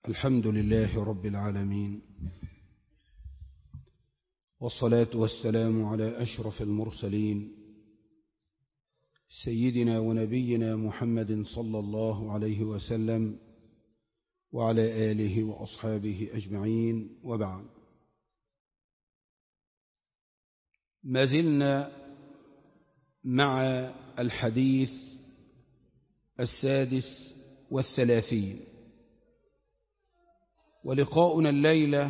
الحمد لله رب العالمين والصلاة والسلام على أشرف المرسلين سيدنا ونبينا محمد صلى الله عليه وسلم وعلى آله وأصحابه أجمعين وبعد ما زلنا مع الحديث السادس والثلاثين ولقاؤنا الليلة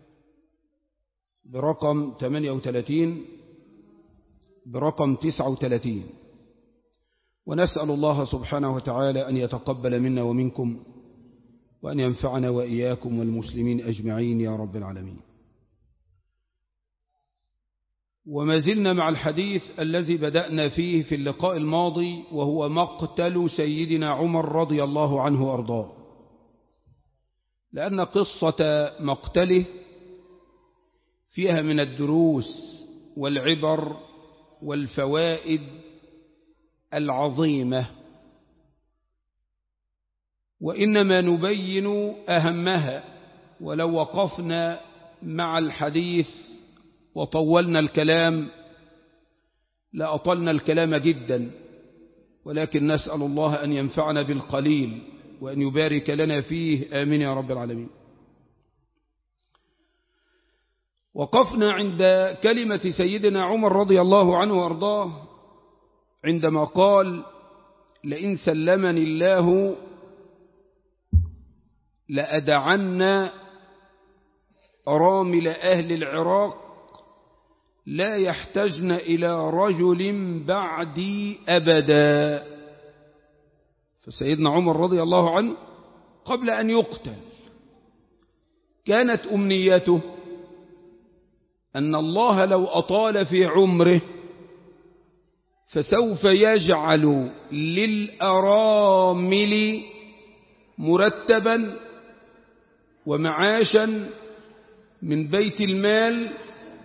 برقم 38 برقم 39 ونسأل الله سبحانه وتعالى أن يتقبل منا ومنكم وأن ينفعنا وإياكم والمسلمين أجمعين يا رب العالمين وما زلنا مع الحديث الذي بدأنا فيه في اللقاء الماضي وهو مقتل سيدنا عمر رضي الله عنه وأرضاه لأن قصة مقتله فيها من الدروس والعبر والفوائد العظيمة وإنما نبين أهمها ولو وقفنا مع الحديث وطولنا الكلام لأطلنا الكلام جدا ولكن نسأل الله أن ينفعنا بالقليل وأن يبارك لنا فيه آمين يا رب العالمين وقفنا عند كلمة سيدنا عمر رضي الله عنه وارضاه عندما قال لئن سلمني الله لأدعن رامل أهل العراق لا يحتجن إلى رجل بعدي أبدا فسيدنا عمر رضي الله عنه قبل أن يقتل كانت أمنيته أن الله لو أطال في عمره فسوف يجعل للأرامل مرتبا ومعاشا من بيت المال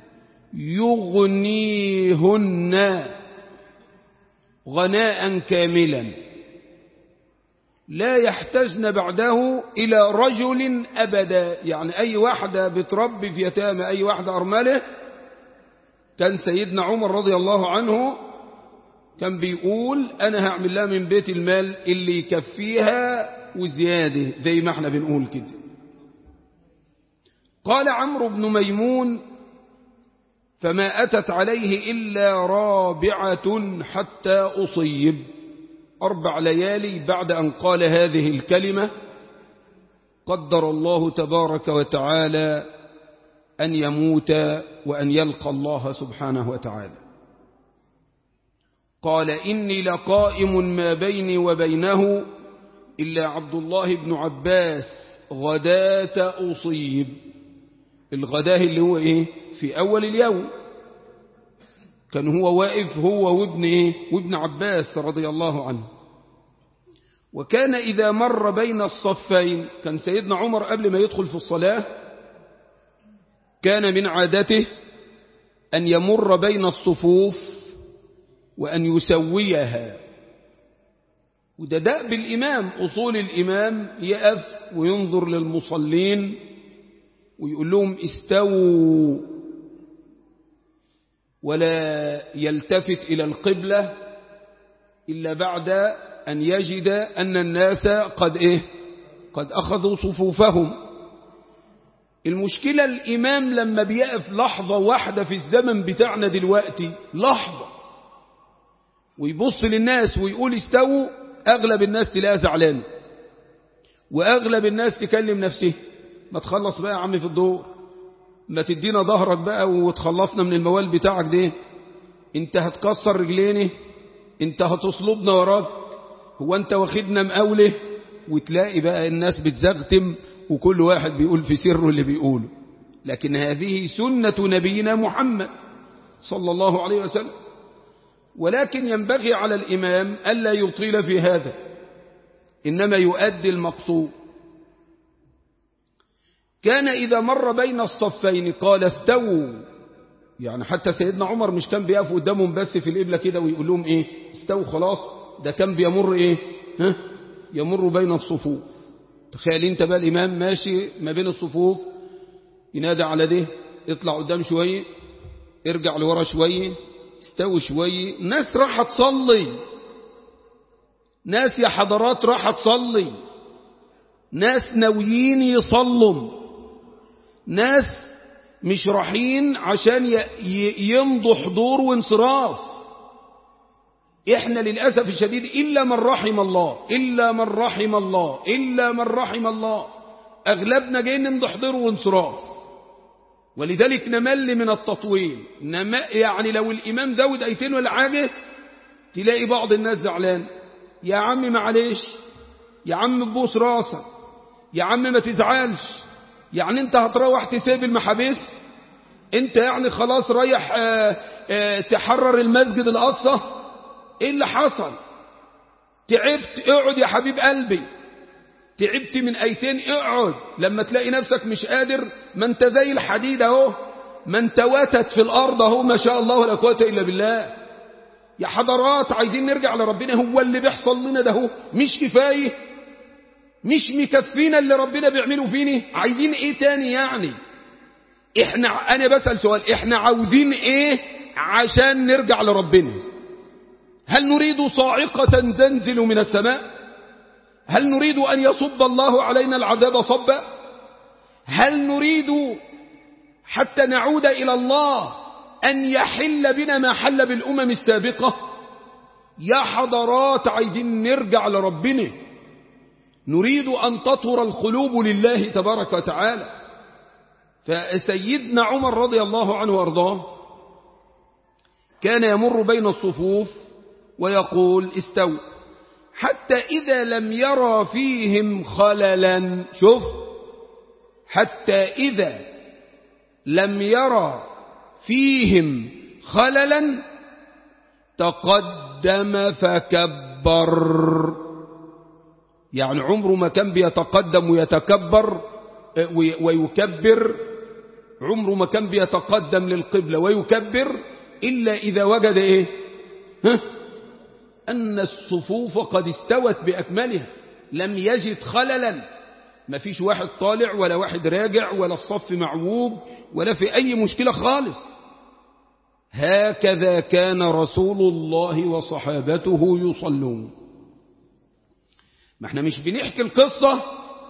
يغنيهن غناء كاملا لا يحتجن بعده إلى رجل أبدا يعني أي واحدة بتربي في يتامى أي واحدة أرملة كان سيدنا عمر رضي الله عنه كان بيقول أنا هعمل لها من بيت المال اللي يكفيها وزيادة زي ما احنا بنقول كده قال عمرو بن ميمون فما أتت عليه إلا رابعة حتى أصيب أربع ليالي بعد أن قال هذه الكلمة قدر الله تبارك وتعالى أن يموت وأن يلقى الله سبحانه وتعالى قال إني لقائم ما بيني وبينه إلا عبد الله بن عباس غداة أصيب الغداه اللي هو إيه في أول اليوم كان هو واقف هو وابن إيه وابن عباس رضي الله عنه وكان إذا مر بين الصفين كان سيدنا عمر قبل ما يدخل في الصلاة كان من عادته أن يمر بين الصفوف وأن يسويها وده دأب الإمام أصول الإمام يقف وينظر للمصلين ويقول لهم استووا ولا يلتفت إلى القبلة إلا بعد أن يجد أن الناس قد إيه قد أخذوا صفوفهم المشكلة الإمام لما بيقف لحظة واحدة في الزمن بتاعنا دلوقتي لحظة ويبص للناس ويقول استووا أغلب الناس تلاقي زعلان وأغلب الناس تكلم نفسه ما تخلص بقى يا عم في الدور ما تدينا ظهرك بقى وتخلصنا من الموال بتاعك ده انت هتكسر رجليني انت هتصلبنا وراك هو انت واخدنا مقاوله وتلاقي بقى الناس بتزغتم وكل واحد بيقول في سره اللي بيقوله لكن هذه سنة نبينا محمد صلى الله عليه وسلم ولكن ينبغي على الإمام ألا يطيل في هذا إنما يؤدي المقصود كان إذا مر بين الصفين قال استووا يعني حتى سيدنا عمر مش كان بيقف قدامهم بس في القبلة كده ويقول لهم ايه استووا خلاص ده كان بيمر ايه ها يمر بين الصفوف تخيل انت بقى الإمام ماشي ما بين الصفوف ينادى على ده اطلع قدام شوية ارجع لورا شوية استوي شوية ناس راح تصلي ناس يا حضرات راح تصلي ناس ناويين يصلوا ناس مش رايحين عشان يمضوا حضور وانصراف احنا للأسف الشديد إلا من رحم الله إلا من رحم الله إلا من رحم الله أغلبنا جايين نمضي حضور وانصراف ولذلك نمل من التطويل نم... يعني لو الإمام زود أيتين ولا حاجة تلاقي بعض الناس زعلان يا عم معلش يا عم بوس راسك يا عم ما تزعلش يعني انت هتروح تسيب المحابس انت يعني خلاص رايح اه اه تحرر المسجد الأقصى ايه اللي حصل تعبت اقعد يا حبيب قلبي تعبت من ايتين اقعد لما تلاقي نفسك مش قادر ما انت زي الحديد اهو ما انت واتت في الارض اهو ما شاء الله ولا قوه الا بالله يا حضرات عايزين نرجع لربنا هو اللي بيحصل لنا ده هو مش كفايه مش مكفينا اللي ربنا بيعمله فينا عايزين ايه تاني يعني احنا انا بسأل سؤال احنا عاوزين ايه عشان نرجع لربنا هل نريد صاعقة تنزل من السماء هل نريد أن يصب الله علينا العذاب صبا هل نريد حتى نعود إلى الله أن يحل بنا ما حل بالأمم السابقة يا حضرات عايزين نرجع لربنا نريد أن تطهر القلوب لله تبارك وتعالى فسيدنا عمر رضي الله عنه وارضاه كان يمر بين الصفوف ويقول استووا حتى إذا لم يرى فيهم خللا شوف حتى إذا لم يرى فيهم خللا تقدم فكبر يعني عمره ما كان بيتقدم ويتكبر ويكبر عمره ما كان بيتقدم للقبلة ويكبر إلا إذا وجد إيه ها؟ أن الصفوف قد استوت بأكملها لم يجد خللا ما فيش واحد طالع ولا واحد راجع ولا الصف معوج ولا في أي مشكلة خالص هكذا كان رسول الله وصحابته يصلون ما احنا مش بنحكي القصة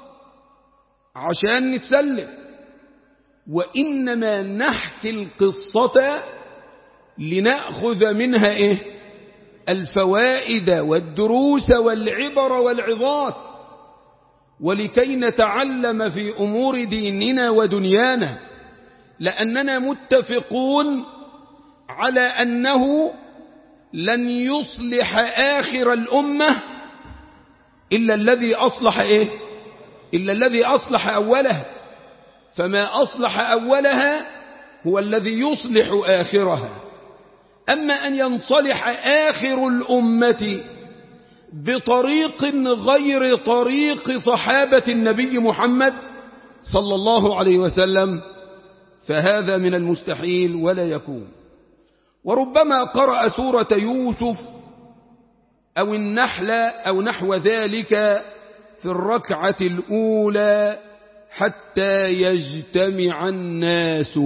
عشان نتسلم وإنما نحكي القصة لنأخذ منها إيه الفوائد والدروس والعبر والعظات ولكي نتعلم في أمور ديننا ودنيانا لأننا متفقون على أنه لن يصلح آخر الأمة إلا الذي أصلح إيه إلا الذي أصلح أولها فما أصلح أولها هو الذي يصلح آخرها أما أن ينصلح آخر الأمة بطريق غير طريق صحابة النبي محمد صلى الله عليه وسلم فهذا من المستحيل ولا يكون وربما قرأ سورة يوسف أو النحل أو نحو ذلك في الركعة الأولى حتى يجتمع الناس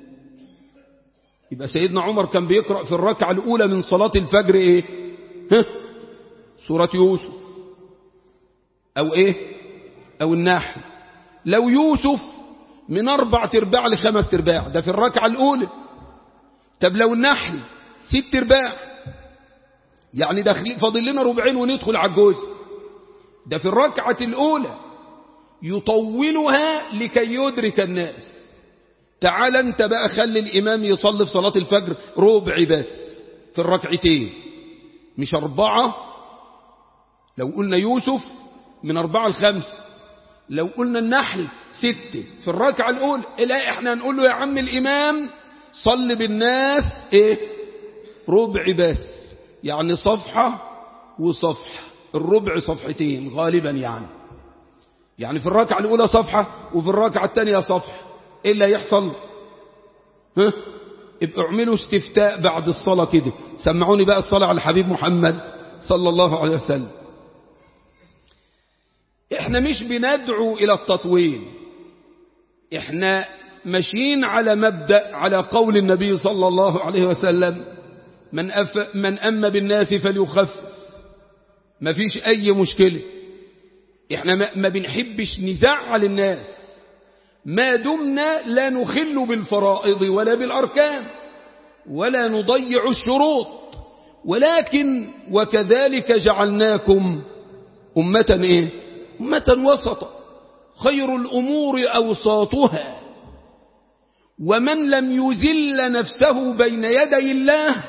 يبقى سيدنا عمر كان بيقرأ في الركعة الأولى من صلاة الفجر إيه ها؟ سورة يوسف أو إيه أو النحل لو يوسف من أربع ترباع لخمس ترباع ده في الركعة الأولى طب لو النحل ست ترباع يعني داخل فاضل لنا ربعين وندخل على الجزء ده في الركعة الأولى يطولها لكي يدرك الناس تعال انت بقى خلي الإمام يصلي في صلاة الفجر ربع بس في الركعتين مش أربعة لو قلنا يوسف من أربعة لخمسة لو قلنا النحل ستة في الركعة الأولى لا احنا هنقول له يا عم الإمام صل بالناس ايه ربع بس يعني صفحة وصفحة الربع صفحتين غالبا يعني يعني في الركعة الأولى صفحة وفي الركعة الثانية صفحة إيه اللي هيحصل ها ابقوا اعملوا استفتاء بعد الصلاة كده سمعوني بقى الصلاة على الحبيب محمد صلى الله عليه وسلم احنا مش بندعو إلى التطويل احنا ماشيين على مبدأ على قول النبي صلى الله عليه وسلم من, أف من أما بالناس فليخفف ما فيش أي مشكلة احنا ما, ما بنحبش نزعل الناس ما دمنا لا نخل بالفرائض ولا بالأركان ولا نضيع الشروط ولكن وكذلك جعلناكم أمة إيه؟ أمة وسطا خير الأمور أوساطها ومن لم يزل نفسه بين يدي الله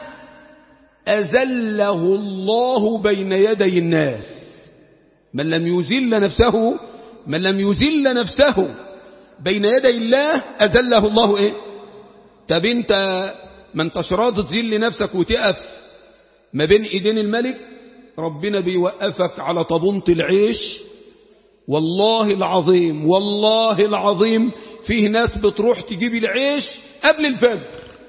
أزله الله بين يدي الناس من لم يزل نفسه من لم يزل نفسه بين يدي الله أزله الله إيه طب انت ما انتش راضي تذل نفسك وتقف ما بين ايدين الملك ربنا بيوقفك على طبونة العيش والله العظيم والله العظيم فيه ناس بتروح تجيب العيش قبل الفجر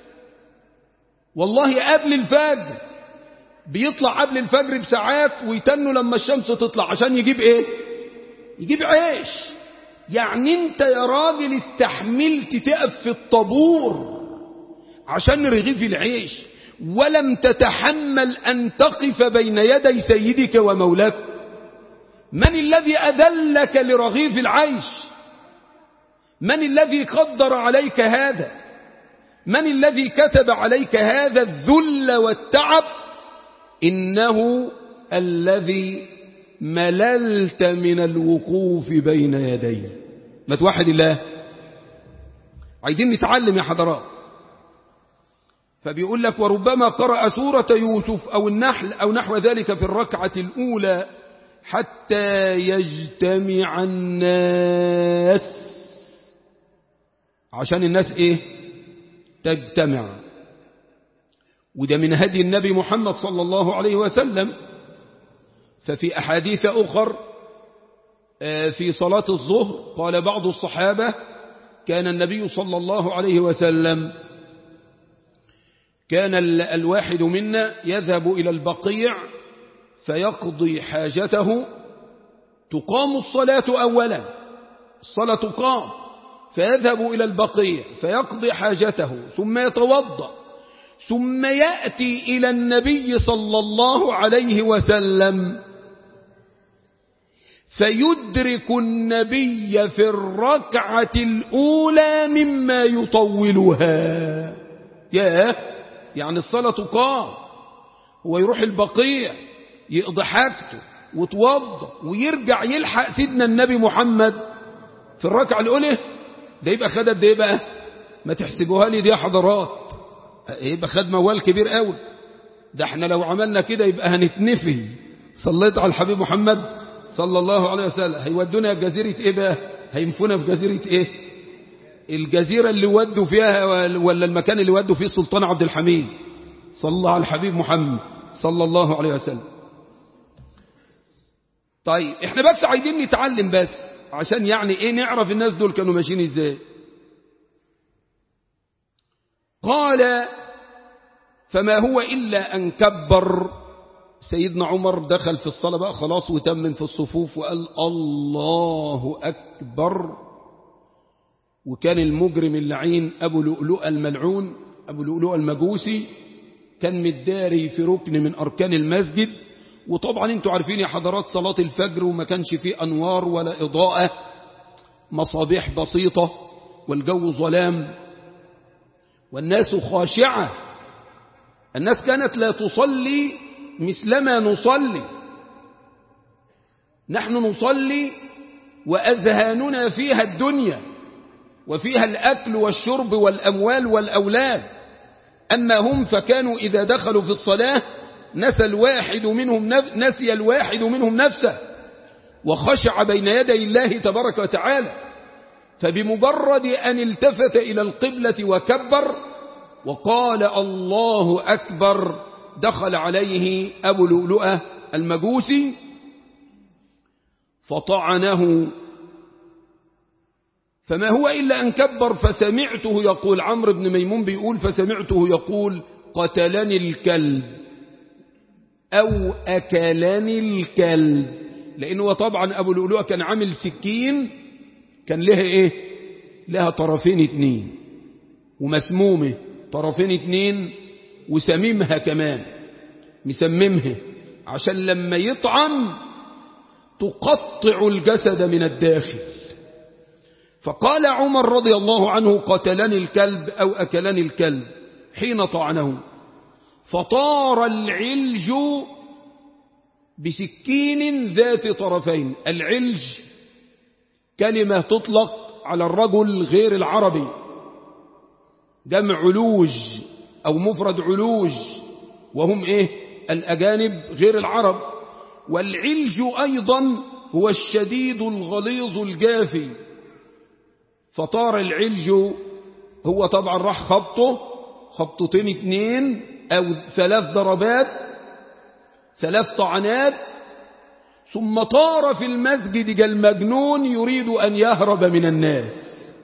والله قبل الفجر بيطلع قبل الفجر بساعات ويتنوا لما الشمس تطلع عشان يجيب ايه يجيب عيش يعني انت يا راجل استحملت تقف في الطابور عشان رغيف العيش ولم تتحمل أن تقف بين يدي سيدك ومولاك من الذي أذلك لرغيف العيش من الذي قدر عليك هذا من الذي كتب عليك هذا الذل والتعب إنه الذي مللت من الوقوف بين يديه ما توحد الله عايزين نتعلم يا حضرات فبيقول لك وربما قرأ سورة يوسف أو النحل أو نحو ذلك في الركعة الأولى حتى يجتمع الناس عشان الناس إيه تجتمع وده من هدي النبي محمد صلى الله عليه وسلم ففي أحاديث أخر في صلاة الظهر قال بعض الصحابة كان النبي صلى الله عليه وسلم كان الواحد منا يذهب إلى البقيع فيقضي حاجته تقام الصلاة أولا الصلاة تقام فيذهب إلى البقيع فيقضي حاجته ثم يتوضأ ثم يأتي إلى النبي صلى الله عليه وسلم فيدرك النبي في الركعة الأولى مما يطولها ياه يعني الصلاة تقام هو يروح البقيع يقضي حاجته وتوضى ويرجع يلحق سيدنا النبي محمد في الركعة الأولى ده يبقى خد قد ايه بقى ما تحسبوها لي دي يا حضرات يبقى خد موال كبير قوي ده احنا لو عملنا كده يبقى هنتنفي صليت على الحبيب محمد صلى الله عليه وسلم هيودونا جزيرة ايه بقى هينفونا في جزيرة ايه الجزيرة اللي ودوا فيها ولا المكان اللي ودوا فيه السلطان عبد الحميد صلى الله على الحبيب محمد صلى الله عليه وسلم طيب احنا بس عايزين نتعلم بس عشان يعني ايه نعرف الناس دول كانوا ماشيين ازاي قال فما هو إلا أن كبر سيدنا عمر دخل في الصلاة بقى خلاص وتمن في الصفوف وقال الله أكبر وكان المجرم اللعين أبو لؤلؤ الملعون أبو لؤلؤ المجوسي كان مداري في ركن من أركان المسجد وطبعا انتوا عارفين يا حضرات صلاة الفجر وما كانش فيه أنوار ولا إضاءة مصابيح بسيطة والجو ظلام والناس خاشعة الناس كانت لا تصلي مثلما نصلي نحن نصلي وأذهاننا فيها الدنيا وفيها الأكل والشرب والأموال والأولاد أما هم فكانوا إذا دخلوا في الصلاة نسى الواحد منهم نف... نسي الواحد منهم نفسه وخشع بين يدي الله تبارك وتعالى فبمجرد أن التفت إلى القبلة وكبر وقال الله أكبر دخل عليه أبو لؤلؤة المجوسي فطعنه فما هو إلا أن كبر فسمعته يقول عمرو بن ميمون بيقول فسمعته يقول قتلني الكلب أو أكلني الكلب لأنه طبعا أبو لؤلؤة كان عامل سكين كان لها إيه لها طرفين اتنين ومسمومة طرفين اتنين وسميمها كمان مسممها عشان لما يطعم تقطع الجسد من الداخل فقال عمر رضي الله عنه قتلني الكلب أو أكلني الكلب حين طعنه فطار العلج بسكين ذات طرفين العلج كلمة تطلق على الرجل غير العربي جمع علوج أو مفرد علوج وهم إيه الأجانب غير العرب والعلج أيضا هو الشديد الغليظ الجافي فطار العلج هو طبعا راح خبطه خبطتين اتنين أو ثلاث ضربات ثلاث طعنات ثم طار في المسجد كالمجنون يريد أن يهرب من الناس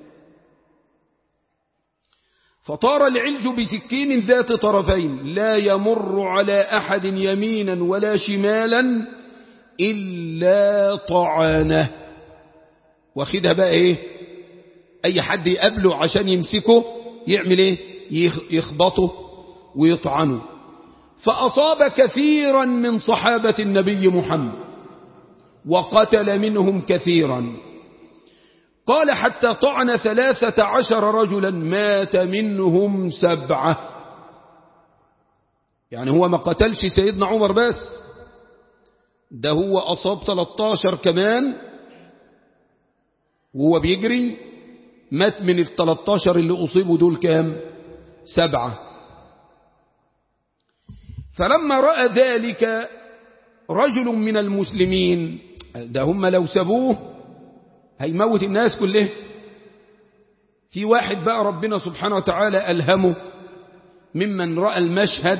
فطار العلج بسكين ذات طرفين لا يمر على أحد يمينا ولا شمالا إلا طعنه واخدها بقى إيه أي حد يقابله عشان يمسكه يعمل إيه يخبطه ويطعنه فأصاب كثيرا من صحابة النبي محمد وقتل منهم كثيرا قال حتى طعن ثلاثة عشر رجلا مات منهم سبعة يعني هو ما قتلش سيدنا عمر بس ده هو أصاب 13 كمان وهو بيجري مات من ال 13 اللي أصيبوا دول كام سبعة فلما رأى ذلك رجل من المسلمين ده هم لو سبوه هيموت الناس كله في واحد بقى ربنا سبحانه وتعالى ألهمه ممن رأى المشهد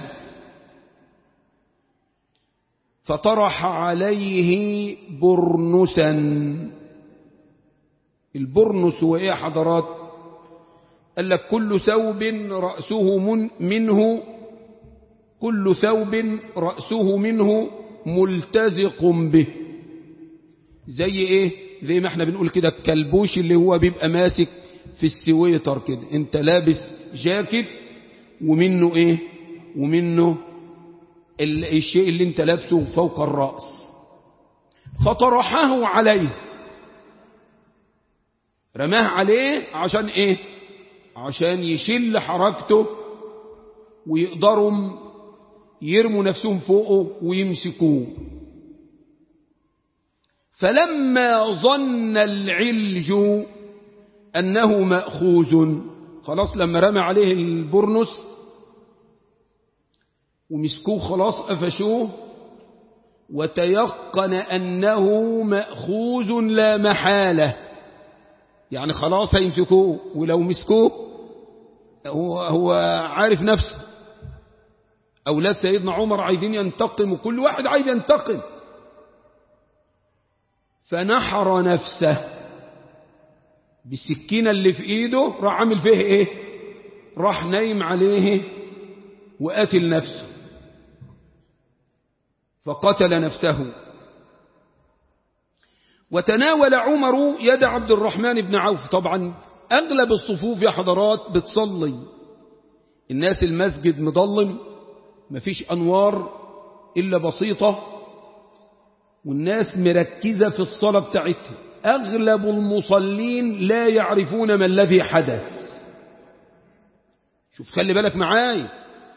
فطرح عليه برنسا البرنس هو ايه حضرات قال لك كل ثوب رأسه من منه كل ثوب رأسه منه ملتزق به زي ايه زي ما احنا بنقول كده الكلبوش اللي هو بيبقى ماسك في السويتر كده انت لابس جاكيت ومنه ايه ومنه الشيء اللي انت لابسه فوق الرأس فطرحه عليه رماه عليه عشان ايه عشان يشل حركته ويقدروا يرموا نفسهم فوقه ويمسكوه فلما ظن العلج أنه مأخوذ خلاص لما رمى عليه البرنس ومسكوه خلاص قفشوه وتيقن أنه مأخوذ لا محالة يعني خلاص هيمسكوه ولو مسكوه هو, هو عارف نفسه أولاد سيدنا عمر عايزين ينتقموا كل واحد عايز ينتقم فنحر نفسه بالسكينة اللي في ايده راح عامل فيه ايه راح نايم عليه وقتل نفسه فقتل نفسه وتناول عمر يد عبد الرحمن بن عوف طبعا أغلب الصفوف يا حضرات بتصلي الناس المسجد مضلم مفيش أنوار إلا بسيطة والناس مركزة في الصلاة بتاعتها أغلب المصلين لا يعرفون ما الذي حدث شوف خلي بالك معاي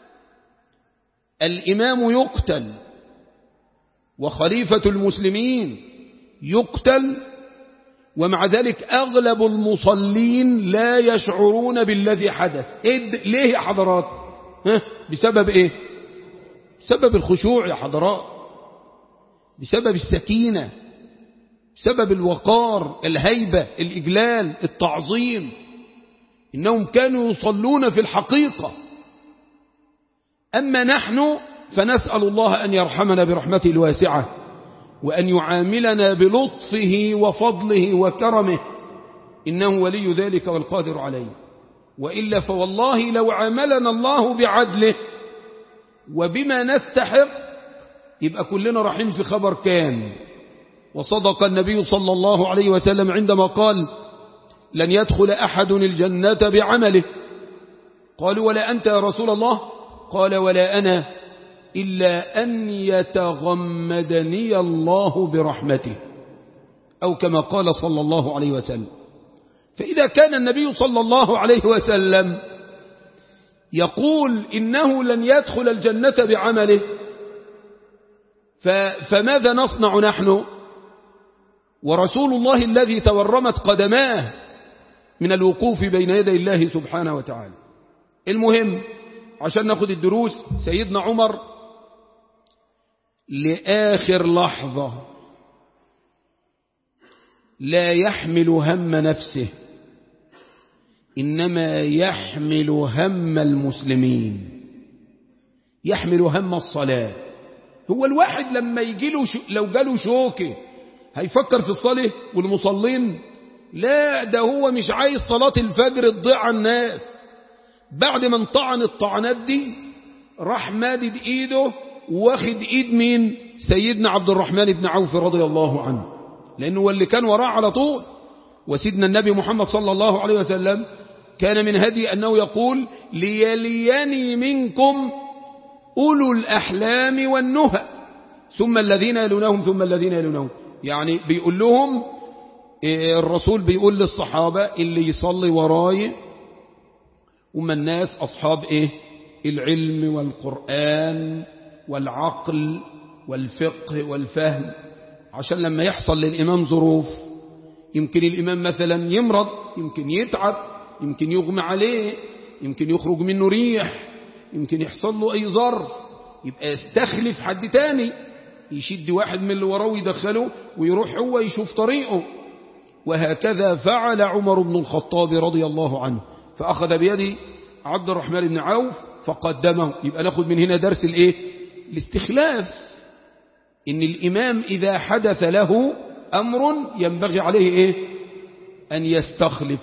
الإمام يقتل وخليفة المسلمين يقتل ومع ذلك أغلب المصلين لا يشعرون بالذي حدث إيه ليه يا حضرات ها؟ بسبب إيه بسبب الخشوع يا حضرات بسبب السكينة بسبب الوقار الهيبة الإجلال التعظيم إنهم كانوا يصلون في الحقيقة أما نحن فنسأل الله أن يرحمنا برحمته الواسعة وأن يعاملنا بلطفه وفضله وكرمه إنه ولي ذلك والقادر عليه وإلا فوالله لو عاملنا الله بعدله وبما نستحق يبقى كلنا رايحين في خبر كان وصدق النبي صلى الله عليه وسلم عندما قال لن يدخل أحد الجنة بعمله قالوا ولا أنت يا رسول الله قال ولا أنا إلا أن يتغمدني الله برحمته أو كما قال صلى الله عليه وسلم فإذا كان النبي صلى الله عليه وسلم يقول إنه لن يدخل الجنة بعمله فماذا نصنع نحن ورسول الله الذي تورمت قدماه من الوقوف بين يدي الله سبحانه وتعالى المهم عشان ناخد الدروس سيدنا عمر لآخر لحظة لا يحمل هم نفسه إنما يحمل هم المسلمين يحمل هم الصلاة هو الواحد لما يجيله شو لو جاله شوكه هيفكر في الصلاة والمصلين لا ده هو مش عايز صلاة الفجر تضيع على الناس بعد ما انطعن الطعنات دي راح مادد ايده واخد ايد مين سيدنا عبد الرحمن بن عوف رضي الله عنه لانه هو اللي كان وراه على طول وسيدنا النبي محمد صلى الله عليه وسلم كان من هدي أنه يقول ليليني منكم أولو الأحلام والنهى ثم الذين يلونهم ثم الذين يلونهم يعني بيقول لهم الرسول بيقول للصحابة اللي يصلي وراي هم الناس أصحاب إيه العلم والقرآن والعقل والفقه والفهم عشان لما يحصل للإمام ظروف يمكن الإمام مثلا يمرض يمكن يتعب يمكن يغمى عليه يمكن يخرج منه ريح يمكن يحصل له أي ظرف يبقى يستخلف حد تاني يشد واحد من اللي وراه ويدخله ويروح هو يشوف طريقه وهكذا فعل عمر بن الخطاب رضي الله عنه فأخذ بيد عبد الرحمن بن عوف فقدمه يبقى ناخد من هنا درس الايه الاستخلاف ان الامام اذا حدث له امر ينبغي عليه ايه ان يستخلف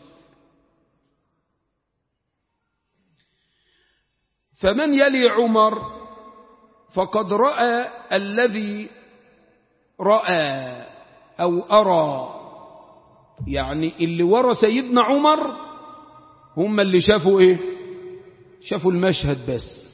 فمن يلي عمر فقد رأى الذي رأى أو أرى يعني اللي ورى سيدنا عمر هم اللي شافوا إيه شافوا المشهد بس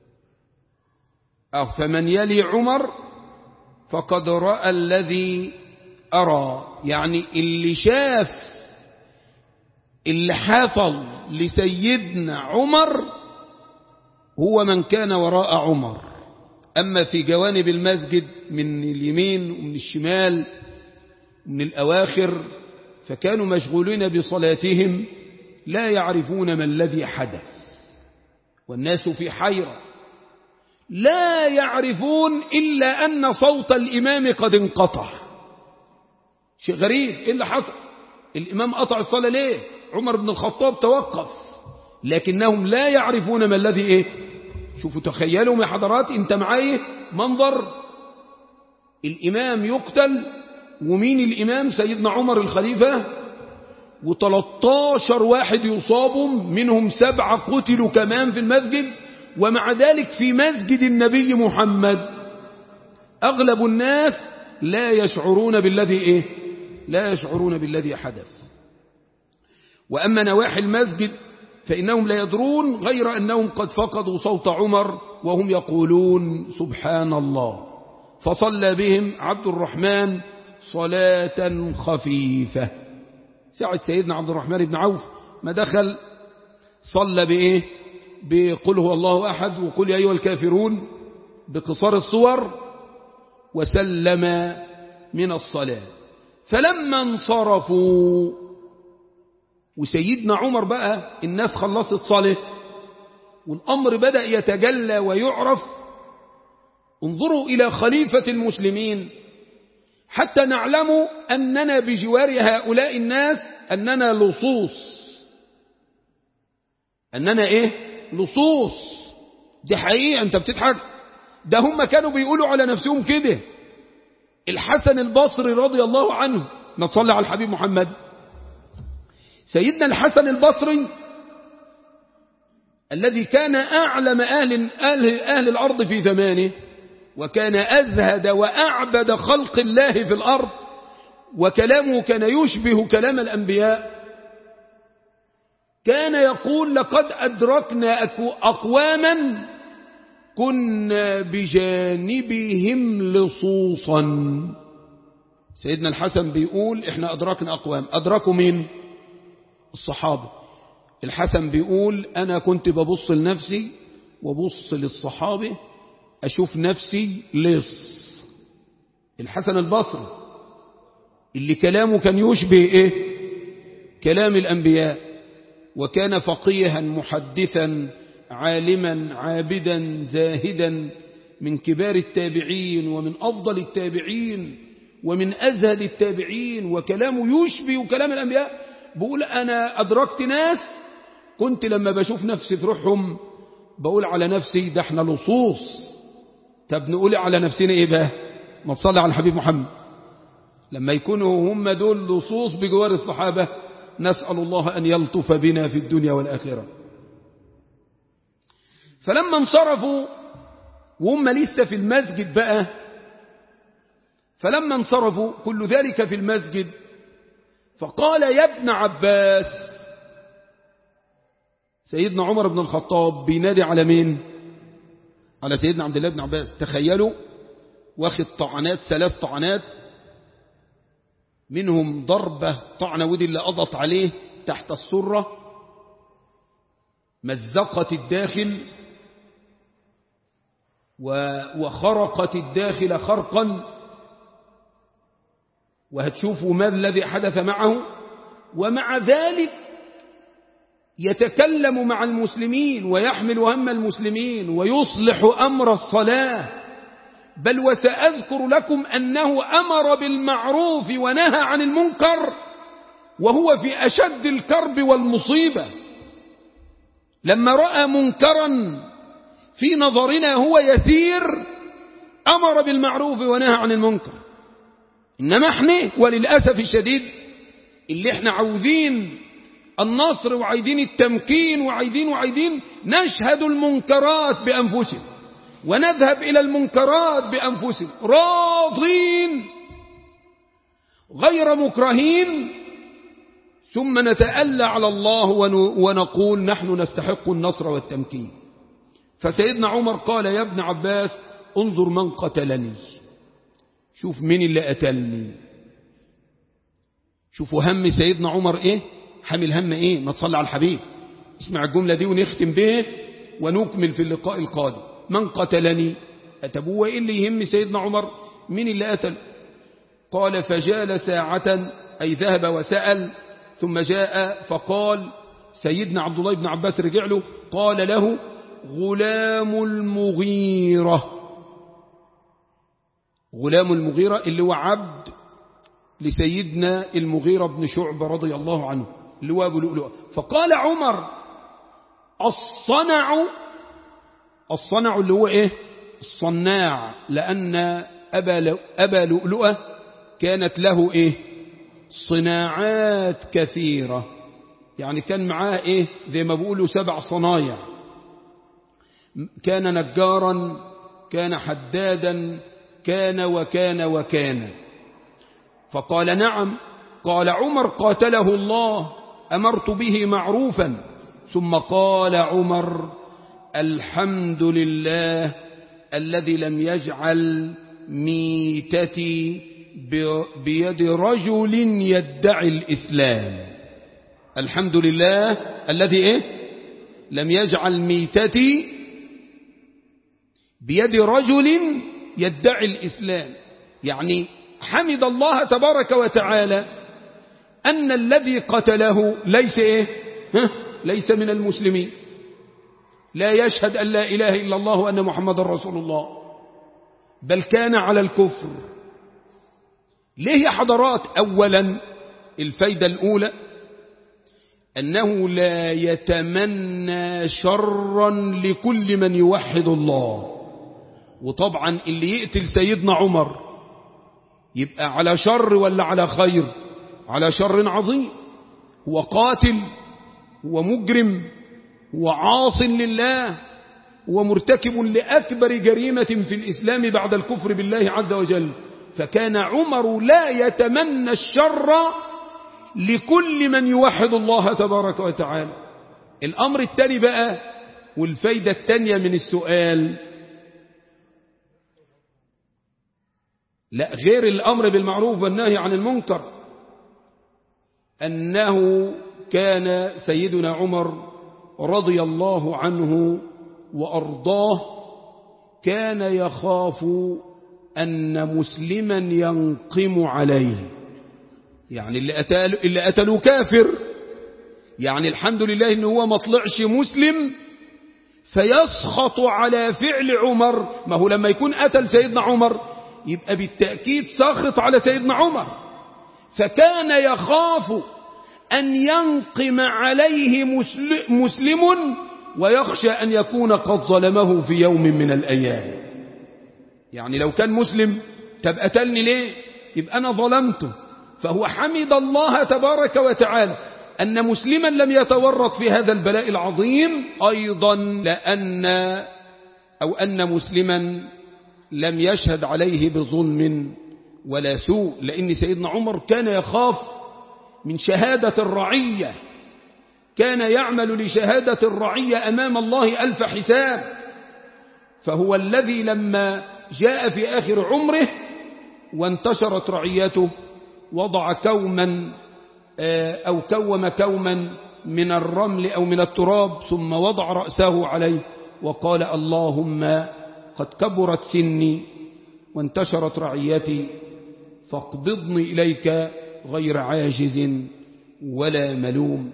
أو فمن يلي عمر فقد رأى الذي أرى يعني اللي شاف اللي حصل لسيدنا عمر هو من كان وراء عمر أما في جوانب المسجد من اليمين ومن الشمال من الأواخر فكانوا مشغولين بصلاتهم لا يعرفون ما الذي حدث والناس في حيرة لا يعرفون إلا أن صوت الإمام قد انقطع شيء غريب إيه اللي حصل الإمام قطع الصلاة ليه عمر بن الخطاب توقف لكنهم لا يعرفون ما الذي إيه شوفوا تخيلوا يا حضرات انت معايا منظر الإمام يقتل ومين الإمام سيدنا عمر الخليفة و13 واحد يصابوا منهم سبعة قتلوا كمان في المسجد ومع ذلك في مسجد النبي محمد أغلب الناس لا يشعرون بالذي إيه لا يشعرون بالذي حدث وأما نواحي المسجد فإنهم لا يدرون غير أنهم قد فقدوا صوت عمر وهم يقولون سبحان الله فصلى بهم عبد الرحمن صلاة خفيفة ساعة سيدنا عبد الرحمن بن عوف ما دخل صلى بإيه بقل هو الله أحد وقل يا أيها الكافرون بقصار الصور وسلم من الصلاة فلما انصرفوا وسيدنا عمر بقى الناس خلصت صلاة والأمر بدأ يتجلى ويعرف انظروا إلى خليفة المسلمين حتى نعلم أننا بجوار هؤلاء الناس أننا لصوص أننا إيه لصوص دي حقيقة أنت بتضحك ده هم كانوا بيقولوا على نفسهم كده الحسن البصري رضي الله عنه ما تصلي على الحبيب محمد سيدنا الحسن البصري الذي كان أعلم أهل, أهل, أهل الأرض في زمانه وكان أزهد وأعبد خلق الله في الأرض وكلامه كان يشبه كلام الأنبياء كان يقول لقد أدركنا أقواما كنا بجانبهم لصوصا سيدنا الحسن بيقول احنا أدركنا أقوام أدركوا مين الصحابة الحسن بيقول أنا كنت ببص لنفسي وبص للصحابة أشوف نفسي لص الحسن البصري اللي كلامه كان يشبه إيه كلام الأنبياء وكان فقيها محدثا عالما عابدا زاهدا من كبار التابعين ومن أفضل التابعين ومن أزهد التابعين وكلامه يشبه كلام الأنبياء بقول أنا أدركت ناس كنت لما بشوف نفسي في روحهم بقول على نفسي ده احنا لصوص طب نقول على نفسنا ايه بقى ما تصلي على الحبيب محمد لما يكونوا هم دول لصوص بجوار الصحابة نسأل الله أن يلطف بنا في الدنيا والآخرة فلما انصرفوا وهم لسه في المسجد بقى فلما انصرفوا كل ذلك في المسجد فقال يا ابن عباس سيدنا عمر بن الخطاب بينادي على مين على سيدنا عبد الله بن عباس تخيلوا واخد طعنات ثلاث طعنات منهم ضربة طعنة ودي اللي قضت عليه تحت السرة مزقت الداخل وخرقت الداخل خرقا وهتشوفوا ما الذي حدث معه ومع ذلك يتكلم مع المسلمين ويحمل هم المسلمين ويصلح أمر الصلاة بل وسأذكر لكم أنه أمر بالمعروف ونهى عن المنكر وهو في أشد الكرب والمصيبة لما رأى منكرا في نظرنا هو يسير أمر بالمعروف ونهى عن المنكر إنما احنا وللأسف الشديد اللي احنا عاوزين النصر وعايزين التمكين وعايزين وعايزين نشهد المنكرات بأنفسنا ونذهب إلى المنكرات بأنفسنا راضين غير مكرهين ثم نتألى على الله ونقول نحن نستحق النصر والتمكين فسيدنا عمر قال يا ابن عباس انظر من قتلني شوف مين اللي قتلني شوفوا هم سيدنا عمر ايه حامل هم ايه ما تصلي على الحبيب اسمع الجملة دي ونختم به ونكمل في اللقاء القادم من قتلني أتبوه إيه اللي يهم سيدنا عمر مين اللي قتل قال فجال ساعة أي ذهب وسأل ثم جاء فقال سيدنا عبد الله بن عباس رجع له قال له غلام المغيرة غلام المغيرة اللي هو عبد لسيدنا المغيرة بن شعبة رضي الله عنه اللي هو أبو لؤلؤة فقال عمر الصنع الصنع اللي هو إيه الصناع لأن أبا, أبا لؤلؤة كانت له إيه صناعات كثيرة يعني كان معاه إيه زي ما بيقولوا سبع صنايع كان نجارا كان حدادا كان وكان وكان فقال نعم قال عمر قاتله الله أمرت به معروفا ثم قال عمر الحمد لله الذي لم يجعل ميتتي بيد رجل يدعي الإسلام الحمد لله الذي إيه لم يجعل ميتتي بيد رجل يدعي الإسلام يعني حمد الله تبارك وتعالى أن الذي قتله ليس إيه ها؟ ليس من المسلمين لا يشهد أن لا إله إلا الله وأن محمد رسول الله بل كان على الكفر ليه يا حضرات أولا الفايدة الأولى أنه لا يتمنى شرا لكل من يوحد الله وطبعا اللي يقتل سيدنا عمر يبقى على شر ولا على خير على شر عظيم هو قاتل هو مجرم هو عاص لله ومرتكب لأكبر جريمة في الإسلام بعد الكفر بالله عز وجل فكان عمر لا يتمنى الشر لكل من يوحد الله تبارك وتعالى الأمر الثاني بقى والفايدة الثانية من السؤال لا غير الأمر بالمعروف والنهي عن المنكر أنه كان سيدنا عمر رضي الله عنه وأرضاه كان يخاف أن مسلما ينقم عليه يعني اللي قتلوا اللي قتلوا كافر يعني الحمد لله ان هو ما طلعش مسلم فيسخط على فعل عمر ما هو لما يكون قتل سيدنا عمر يبقى بالتأكيد سخط على سيدنا عمر فكان يخاف أن ينقم عليه مسلم ويخشى أن يكون قد ظلمه في يوم من الأيام يعني لو كان مسلم طب قتلني ليه يبقى أنا ظلمته فهو حمد الله تبارك وتعالى أن مسلما لم يتورط في هذا البلاء العظيم أيضا لأن أو أن مسلما لم يشهد عليه بظلم ولا سوء لأن سيدنا عمر كان يخاف من شهادة الرعية كان يعمل لشهادة الرعية أمام الله ألف حساب فهو الذي لما جاء في آخر عمره وانتشرت رعيته وضع كوما أو كوم كوما من الرمل أو من التراب ثم وضع رأسه عليه وقال اللهم قد كبرت سني وانتشرت رعيتي فاقبضني إليك غير عاجز ولا ملوم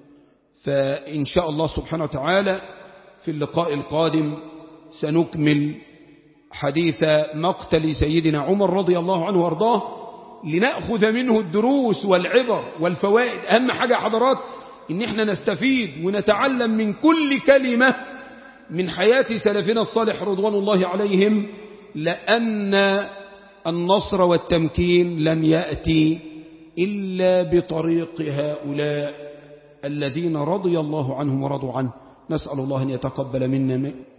فإن شاء الله سبحانه وتعالى في اللقاء القادم سنكمل حديث مقتل سيدنا عمر رضي الله عنه وارضاه لنأخذ منه الدروس والعبر والفوائد أهم حاجة حضرات إن احنا نستفيد ونتعلم من كل كلمة من حياة سلفنا الصالح رضوان الله عليهم لأن النصر والتمكين لن يأتي إلا بطريق هؤلاء الذين رضي الله عنهم ورضوا عنه نسأل الله أن يتقبل منا